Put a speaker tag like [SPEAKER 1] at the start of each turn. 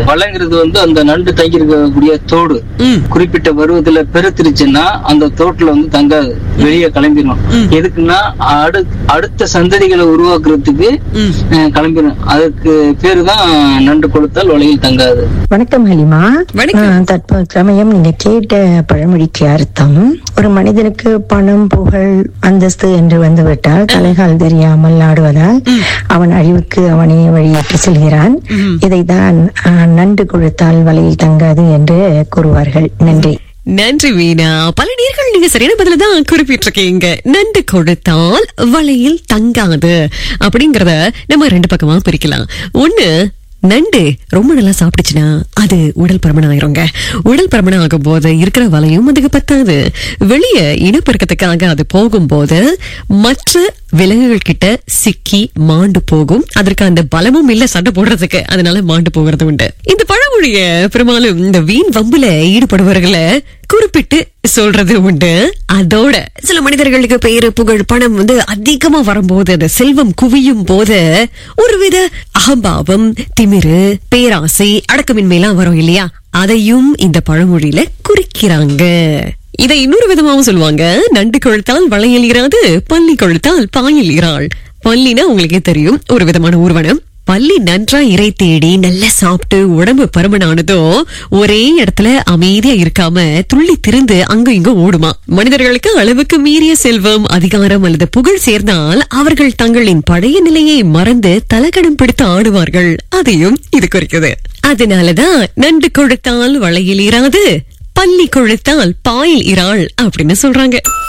[SPEAKER 1] வலைங்கிறது வந்து அந்த நண்டு தங்கி இருக்கக்கூடிய தோடு
[SPEAKER 2] ம்.
[SPEAKER 1] குறிப்பிட்ட பருவத்துல பெருத்திருச்சுன்னா அந்த தோட்டுல வந்து தங்காது வெளியே கிளம்பிடும் எதுக்குன்னா அடு அடுத்த சந்ததிகளை உருவாக்குறதுக்கு
[SPEAKER 2] ம்.
[SPEAKER 1] அஹ், கிளம்பிடும் அதுக்கு பேரு தான் நண்டு கொளுத்தால் வலையில் தங்காது
[SPEAKER 3] வணக்கம் ஹலிமா
[SPEAKER 2] வணக்கம்.
[SPEAKER 3] ஆ, தற்போது நீங்க கேட்ட பழமொழிக்கு அர்த்தம் ஒரு மனிதனுக்கு பணம் புகழ் அந்தஸ்து என்று வந்துவிட்டால் தலைகால் தெரியாமல் ஆடுவதால் அவன் அழிவுக்கு அவனே வழியிட்டு செல்கிறான் இதைதான் ஆ, நண்டு கொழுத்தால் வலையில் தங்காது என்று கூறுவார்கள் நன்றி
[SPEAKER 2] நன்றி வீணா பல நேர்கள் நீங்க சரியான பதில தான் குறிப்பிட்டிருக்கீங்க நண்டு கொடுத்தால் வலையில் தங்காது அப்படிங்கறத நம்ம ரெண்டு பக்கமா பிரிக்கலாம் ஒண்ணு நண்டு ரொம்ப நல்லா சாப்பிடுச்சுன்னா அது உடல் பருமன் ஆயிருங்க உடல் பருமன் ஆகும் போது இருக்கிற வலையும் அதுக்கு பத்தாது வெளியே இனப்பெருக்கத்துக்காக அது போகும்போது மற்ற விலங்குகள் கிட்ட சிக்கி மாண்டு போகும் அதற்கு அந்த பலமும் இல்ல சண்டை போடுறதுக்கு அதனால மாண்டு போகிறது உண்டு இந்த பழமொழிய பெரும்பாலும் இந்த வீண் வம்புல ஈடுபடுபவர்களை குறிப்பிட்டு சொல்றது உண்டு அதோட சில மனிதர்களுக்கு பேரு புகழ் பணம் வந்து அதிகமா வரும்போது அந்த செல்வம் குவியும் போது ஒருவித அகம்பாவம் திமிரு பேராசை அடக்கமின்மையெல்லாம் வரும் இல்லையா அதையும் இந்த பழமொழியில குறிக்கிறாங்க இதை இன்னொரு விதமாவும் சொல்லுவாங்க நண்டு கொழுத்தால் வளையல் இராது பள்ளி கொழுத்தால் பாயில் இறாள் பள்ளினா உங்களுக்கே தெரியும் ஒரு விதமான ஊர்வனம் பள்ளி நன்றா இறை தேடி நல்லா சாப்பிட்டு உடம்பு பருமனானதோ ஒரே இடத்துல அமைதியா இருக்காம துள்ளி திருந்து அங்க இங்க ஓடுமா மனிதர்களுக்கு அளவுக்கு மீறிய செல்வம் அதிகாரம் அல்லது புகழ் சேர்ந்தால் அவர்கள் தங்களின் பழைய நிலையை மறந்து தலகடம் பிடித்து ஆடுவார்கள் அதையும் இது குறிக்குது அதனாலதான் நண்டு கொழுத்தால் வளையில் இராது பள்ளி கொழுத்தால் பாயில் இறாள் அப்படின்னு சொல்றாங்க